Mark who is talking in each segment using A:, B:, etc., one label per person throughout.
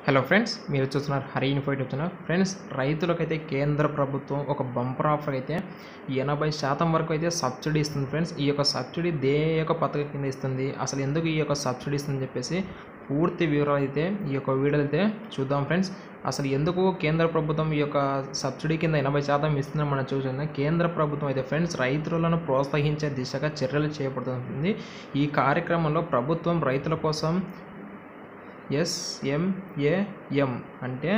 A: hello friends మీరు చూస్తున్నారు Hari info YouTube channel friends రైతులకైతే కేంద్ర ప్రభుత్వం ఒక బంపర్ ఆఫర్ అయితే ఎనభై శాతం వరకు అయితే సబ్సిడీ ఇస్తుంది ఫ్రెండ్స్ ఈ యొక్క సబ్సిడీ దే యొక్క పథకం కింద ఇస్తుంది అసలు ఎందుకు ఈ యొక్క సబ్సిడీ ఇస్తుందని చెప్పేసి పూర్తి వివరాలు అయితే ఈ యొక్క వీడియోలో అయితే చూద్దాం ఫ్రెండ్స్ అసలు ఎందుకు కేంద్ర ప్రభుత్వం ఈ యొక్క సబ్సిడీ కింద ఎనభై శాతం ఇస్తుందని మనం చూసాం కేంద్ర ప్రభుత్వం అయితే ఫ్రెండ్స్ రైతులను ప్రోత్సహించే దిశగా చర్యలు చేపడుతుంది ఈ కార్యక్రమంలో ప్రభుత్వం రైతుల కోసం ఎస్ఎంఏఎం అంటే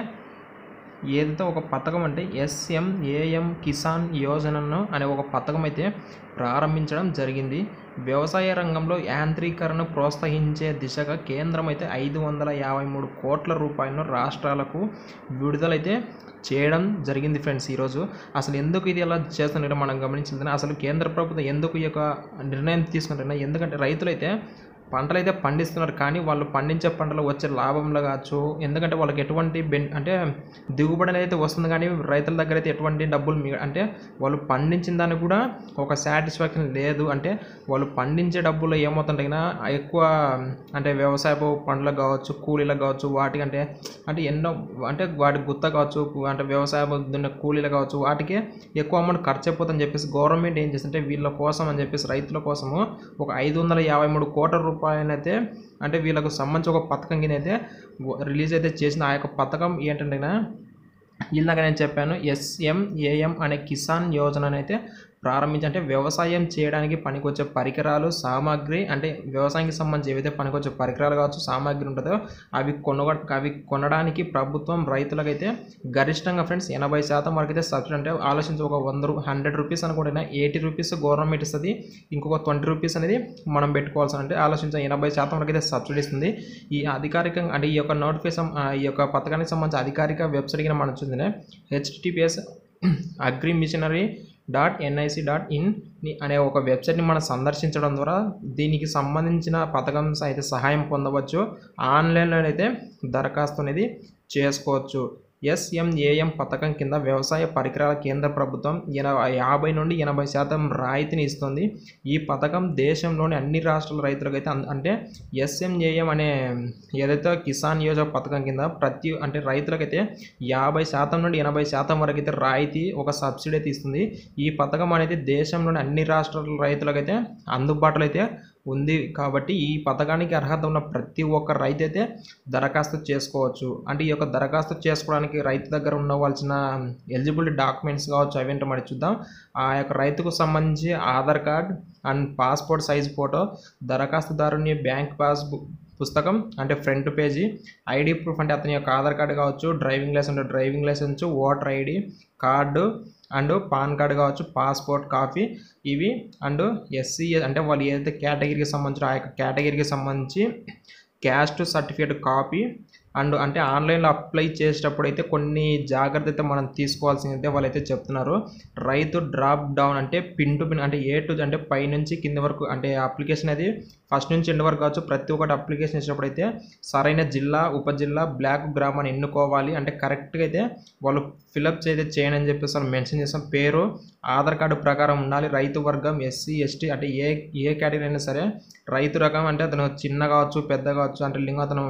A: ఏదైతే ఒక పథకం అంటే ఎస్ఎంఏఎం కిసాన్ యోజనను అనే ఒక పథకం అయితే ప్రారంభించడం జరిగింది వ్యవసాయ రంగంలో యాంత్రీకరణను ప్రోత్సహించే దిశగా కేంద్రం అయితే ఐదు వందల యాభై మూడు కోట్ల రూపాయలను రాష్ట్రాలకు విడుదలైతే చేయడం జరిగింది ఫ్రెండ్స్ ఈరోజు అసలు ఎందుకు ఇది ఎలా చేస్తున్నట్టు మనం గమనించింది అసలు కేంద్ర ప్రభుత్వం ఎందుకు ఈ యొక్క నిర్ణయం తీసుకుంటున్నా ఎందుకంటే రైతులైతే పంటలు అయితే పండిస్తున్నారు కానీ వాళ్ళు పండించే పంటలో వచ్చే లాభంలో కావచ్చు ఎందుకంటే వాళ్ళకి ఎటువంటి బెన్ అంటే దిగుబడి అనేది వస్తుంది కానీ రైతుల దగ్గర అయితే ఎటువంటి డబ్బులు మిగ అంటే వాళ్ళు పండించిన దానికి కూడా ఒక సాటిస్ఫాక్షన్ లేదు అంటే వాళ్ళు పండించే డబ్బులు ఏమవుతుంటే కన్నా ఎక్కువ అంటే వ్యవసాయపు పంటలకు కావచ్చు కూలీలకు కావచ్చు వాటికంటే అంటే ఎన్నో అంటే వాటి గుత్త కావచ్చు అంటే వ్యవసాయ దున్న కూలీలు కావచ్చు వాటికి ఎక్కువ అమౌంట్ ఖర్చు అయిపోతుందని చెప్పేసి గవర్నమెంట్ ఏం చేస్తుంటే వీళ్ళ కోసం అని చెప్పేసి రైతుల కోసము ఒక ఐదు వందల యాభై మూడు కోట్ల రూపాయలైతే అంటే వీళ్ళకు సంబంధించి ఒక పథకం కింద అయితే రిలీజ్ అయితే చేసిన ఆ యొక్క పథకం ఏంటంటే ఇందాక నేను చెప్పాను ఎస్ఎంఏఎం అనే కిసాన్ యోజన అయితే ప్రారంభించి అంటే వ్యవసాయం చేయడానికి పనికొచ్చే పరికరాలు సామాగ్రి అంటే వ్యవసాయానికి సంబంధించి ఏవైతే పనికొచ్చే పరికరాలు కావచ్చు సామాగ్రి ఉంటుందో అవి కొనుగో అవి కొనడానికి ప్రభుత్వం రైతులకైతే గరిష్టంగా ఫ్రెండ్స్ ఎనభై శాతం వరకు అయితే సబ్సిడీ అంటే ఆలోచించి ఒక వంద రూ హండ్రెడ్ రూపీస్ అనుకుంటే ఎయిటీ రూపీస్ గవర్నమెంట్ ఇస్తుంది ఇంకొక ట్వంటీ రూపీస్ అనేది మనం పెట్టుకోవాల్సి అంటే ఆలోచించి ఎనభై శాతం వరకు అయితే సబ్సిడీ ఇస్తుంది ఈ అధికారికంగా అంటే ఈ యొక్క నోటిఫికేషన్ ఈ యొక్క పథకానికి సంబంధించి అధికారిక వెబ్సైట్ కింద మనం చూసింది HTTPS agri machinery dot NIC dot in అనే ఒక వెబ్సైట్ని మనం సందర్శించడం ద్వారా దీనికి సంబంధించిన పథకం అయితే సహాయం పొందవచ్చు ఆన్లైన్లో అయితే దరఖాస్తు అనేది చేసుకోవచ్చు ఎస్ఎంఏఎం పథకం కింద వ్యవసాయ పరికరాల కేంద్ర ప్రభుత్వం ఎనభై యాభై నుండి ఎనభై శాతం రాయితీని ఇస్తుంది ఈ పథకం దేశంలోని అన్ని రాష్ట్రాల రైతులకు అయితే అంటే ఎస్ఎంఏఎం అనే ఏదైతే కిసాన్ యోజన పథకం కింద ప్రతి అంటే రైతులకైతే యాభై శాతం నుండి ఎనభై శాతం వరకు అయితే రాయితీ ఒక సబ్సిడీ అయితే ఇస్తుంది ఈ పథకం అనేది దేశంలోని అన్ని రాష్ట్రాల రైతులకైతే అందుబాటులో అయితే ఉంది కాబట్టి ఈ పథకానికి అర్హత ఉన్న ప్రతి ఒక్క రైతు అయితే దరఖాస్తు చేసుకోవచ్చు అంటే ఈ యొక్క దరఖాస్తు చేసుకోవడానికి రైతు దగ్గర ఉండవలసిన ఎలిజిబిలిటీ డాక్యుమెంట్స్ కావచ్చు అవేంటో మరి చూద్దాం ఆ యొక్క రైతుకు సంబంధించి Aadhaar card and passport size photo దరఖాస్తుదారుని బ్యాంక్ పాస్బుక్ పుస్తకం అంటే ఫ్రంట్ పేజీ ఐడి ప్రూఫ్ అంటే అతని యొక్క ఆధార్ కార్డు కావచ్చు driving licence driving licence voter ID card and PAN card కావచ్చు పాస్పోర్ట్ కాపీ ఇవి అండ్ ఎస్సీ అంటే వాళ్ళు ఏదైతే కేటగిరీకి సంబంధించిన ఆ యొక్క కేటగిరీకి సంబంధించి క్యాస్ట్ సర్టిఫికేట్ కాపీ అండ్ అంటే ఆన్లైన్లో అప్లై చేసేటప్పుడు అయితే కొన్ని జాగ్రత్త అయితే మనం తీసుకోవాల్సింది అయితే వాళ్ళైతే చెప్తున్నారు రైతు డ్రాప్ డౌన్ అంటే పిన్ టు పిన్ అంటే ఏ టు అంటే పై నుంచి కింద వరకు అంటే అప్లికేషన్ అది ఫస్ట్ నుంచి ఎండ్ వరకు కావచ్చు ప్రతి ఒక్కటి అప్లికేషన్ ఇచ్చినప్పుడు అయితే సరైన జిల్లా ఉపజిల్లా బ్లాక్ గ్రామాన్ని ఎన్నుకోవాలి అంటే కరెక్ట్గా అయితే వాళ్ళు ఫిలప్ అయితే చేయని అని చెప్పేసి వాళ్ళు మెన్షన్ చేస్తాం పేరు ఆధార్ కార్డు ప్రకారం ఉండాలి రైతు వర్గం ఎస్సీ ఎస్టీ అంటే ఏ ఏ కేటగిరీ అయినా సరే రైతు రకం అంటే అతను చిన్న కావచ్చు పెద్ద కావచ్చు అంటే లింగం అతను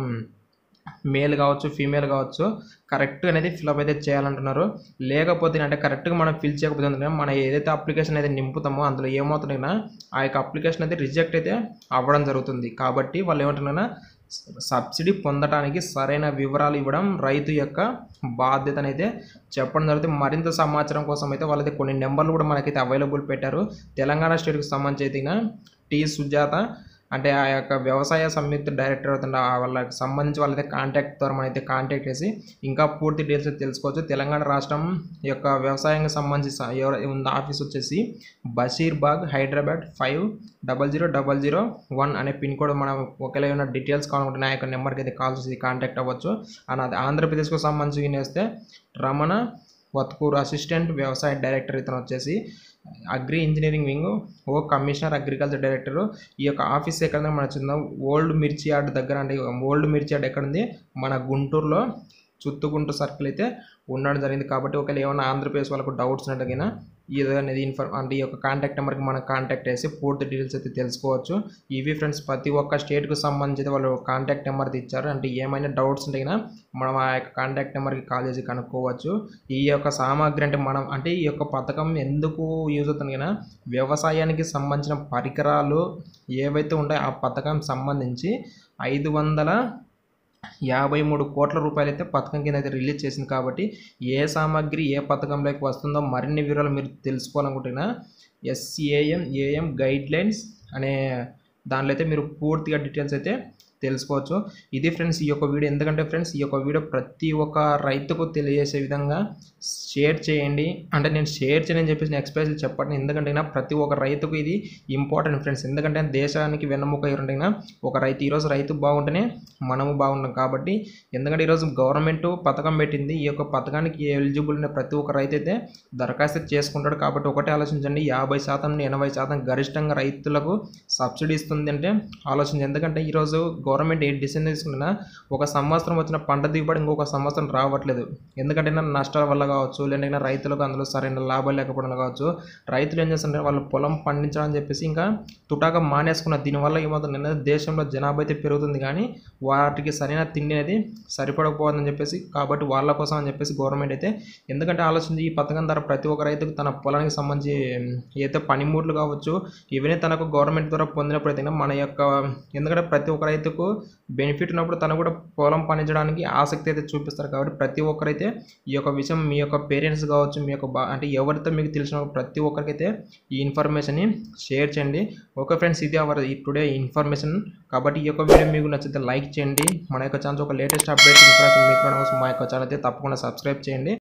A: మేల్ కావచ్చు ఫీమేల్ కావచ్చు కరెక్ట్గా అనేది ఫిల్అప్ అయితే చేయాలంటున్నారు లేకపోతే అంటే కరెక్ట్గా మనం ఫిల్ చేయకపోతే మనం ఏదైతే అప్లికేషన్ అయితే నింపుతామో అందులో ఏమవుతుందన్నా ఆ యొక్క అప్లికేషన్ అయితే రిజెక్ట్ అయితే అవ్వడం జరుగుతుంది కాబట్టి వాళ్ళు ఏమంటున్నా సబ్సిడీ పొందడానికి సరైన వివరాలు ఇవ్వడం రైతు యొక్క బాధ్యతనైతే చెప్పడం జరుగుతుంది మరింత సమాచారం కోసం అయితే వాళ్ళైతే కొన్ని నెంబర్లు కూడా మనకైతే అవైలబుల్ పెట్టారు తెలంగాణ స్టేట్కి సంబంధించి అయితే టీ సుజాత అంటే ఆ యొక్క వ్యవసాయ సంయుక్త డైరెక్టర్ అవుతున్న వాళ్ళకి సంబంధించి వాళ్ళైతే కాంటాక్ట్ ద్వారా మనైతే కాంటాక్ట్ చేసి ఇంకా పూర్తి డీటెయిల్స్ తెలుసుకోవచ్చు తెలంగాణ రాష్ట్రం యొక్క వ్యవసాయానికి సంబంధించి ఎవరు ఉన్న ఆఫీస్ వచ్చేసి Basheerbagh Hyderabad five double zero double zero one అనే పిన్ కోడ్ మనం ఒకవేళ ఏమైనా డీటెయిల్స్ కావాలనుకుంటే నా యొక్క నెంబర్కి అయితే కాల్ చేసి కాంటాక్ట్ అవ్వచ్చు అన్నది ఆంధ్రప్రదేశ్కు సంబంధించి నేస్తే రమణ వత్కూరు అసిస్టెంట్ వ్యవసాయ డైరెక్టర్ ఇతను వచ్చేసి అగ్రి ఇంజనీరింగ్ వింగ్ ఓ కమిషనర్ అగ్రికల్చర్ డైరెక్టర్ ఈ యొక్క ఆఫీస్ ఎక్కడ మన చూద్దాం ఓల్డ్ మిర్చి యార్డ్ దగ్గర అంటే ఓల్డ్ మిర్చి యార్డ్ ఎక్కడ ఉంది మన గుంటూరులో చుత్తుగుంటూ సర్కిల్ అయితే ఉండడం జరిగింది కాబట్టి ఒకవేళ ఏమైనా ఆంధ్రప్రదేశ్ వాళ్ళకు డౌట్స్ ఉన్నట్టుగా ఇది అనేది ఇన్ఫర్ అంటే ఈ యొక్క కాంటాక్ట్ నెంబర్కి మనం కాంటాక్ట్ చేసి పూర్తి డీటెయిల్స్ అయితే తెలుసుకోవచ్చు ఇవి ఫ్రెండ్స్ ప్రతి ఒక్క స్టేట్కి సంబంధించి అయితే వాళ్ళు కాంటాక్ట్ నెంబర్ ఇచ్చారు అంటే ఏమైనా డౌట్స్ ఉంటే కనుక మనం ఆ యొక్క కాంటాక్ట్ నెంబర్కి కాల్ చేసి కనుక్కోవచ్చు ఈ యొక్క సామాగ్రి అంటే మనం అంటే ఈ యొక్క పథకం ఎందుకు యూజ్ అవుతుంది కదా వ్యవసాయానికి సంబంధించిన పరికరాలు ఏవైతే ఉంటాయో ఆ పథకం సంబంధించి ఐదు వందల యాభై మూడు కోట్ల రూపాయలు అయితే పథకం కింద అయితే రిలీజ్ చేసింది కాబట్టి ఏ సామాగ్రి ఏ పథకంలోకి వస్తుందో మరిన్ని వివరాలు మీరు తెలుసుకోవాలనుకుంటున్నా ఎస్ఏఎం ఏఎం గైడ్ లైన్స్ అనే దానిలో అయితే మీరు పూర్తిగా డీటెయిల్స్ అయితే తెలుసుకోవచ్చు ఇది ఫ్రెండ్స్ ఈ యొక్క వీడియో ఎందుకంటే ఫ్రెండ్స్ ఈ యొక్క వీడియో ప్రతి ఒక్క రైతుకు తెలియజేసే విధంగా షేర్ చేయండి అంటే నేను షేర్ చేయని చెప్పేసి నేను ఎక్స్ప్రెస్ చెప్పండి ఎందుకంటే నా ప్రతి ఒక్క రైతుకు ఇది ఇంపార్టెంట్ ఫ్రెండ్స్ ఎందుకంటే దేశానికి వెన్నెముక ఎవరంటైనా ఒక రైతు ఈరోజు రైతు బాగుంటేనే మనము బాగున్నాం కాబట్టి ఎందుకంటే ఈరోజు గవర్నమెంట్ పథకం పెట్టింది ఈ యొక్క పథకానికి ఎలిజిబుల్ ఉన్న ప్రతి ఒక్క రైతు అయితే దరఖాస్తు చేసుకుంటాడు కాబట్టి ఒకటే ఆలోచించండి యాభై శాతం నుండి ఎనభై శాతం గరిష్టంగా రైతులకు సబ్సిడీ ఇస్తుంది అంటే ఆలోచించండి ఎందుకంటే ఈరోజు గవర్నమెంట్ ఏ డిసిజన్ తీసుకున్నా ఒక సంవత్సరం వచ్చిన పంట దిగుబడి ఇంకొక సంవత్సరం రావట్లేదు ఎందుకంటే నా నష్టాల వల్ల కావచ్చు లేదంటే రైతులకు అందులో సరైన లాభం లేకపోవడం కావచ్చు రైతులు ఏం చేస్తుంటే వాళ్ళు పొలం పండించాలని చెప్పేసి ఇంకా తుటాగా మానేసుకున్న దీనివల్ల ఏమవుతుంది అంటే దేశంలో జనాభా అయితే పెరుగుతుంది కానీ వాటికి సరైన తిండి అనేది సరిపడకపోతుందని చెప్పేసి కాబట్టి వాళ్ళ కోసం అని చెప్పేసి గవర్నమెంట్ అయితే ఎందుకంటే ఆలోచించి ఈ పథకం ద్వారా ప్రతి ఒక్క రైతుకు తన పొలానికి సంబంధించి ఏదైతే పనిముట్లు కావచ్చు ఇవన్నీ తనకు గవర్నమెంట్ ద్వారా పొందినప్పుడు అయితే మన యొక్క ఎందుకంటే ప్రతి ఒక్క రైతుకు బెనిఫిట్ ఉన్నప్పుడు తను కూడా పొలం పండించడానికి ఆసక్తి అయితే చూపిస్తారు కాబట్టి ప్రతి ఒక్కరైతే ఈ యొక్క విషయం మీ యొక్క పేరెంట్స్ కావచ్చు మీ యొక్క బా అంటే ఎవరితో మీకు తెలిసిన ప్రతి ఒక్కరికైతే ఈ ఇన్ఫర్మేషన్ని షేర్ చేయండి ఓకే ఫ్రెండ్స్ ఇది అవర్ ఈ టుడే ఇన్ఫర్మేషన్ కాబట్టి ఈ యొక్క వీడియో మీకు నచ్చితే లైక్ చేయండి మన యొక్క ఛానల్ ఒక లేటెస్ట్ అప్డేట్ ఇన్ఫర్మేషన్ మీకు రావడం కోసం మా యొక్క ఛానల్ అయితే తప్పకుండా సబ్స్క్రైబ్ చేయండి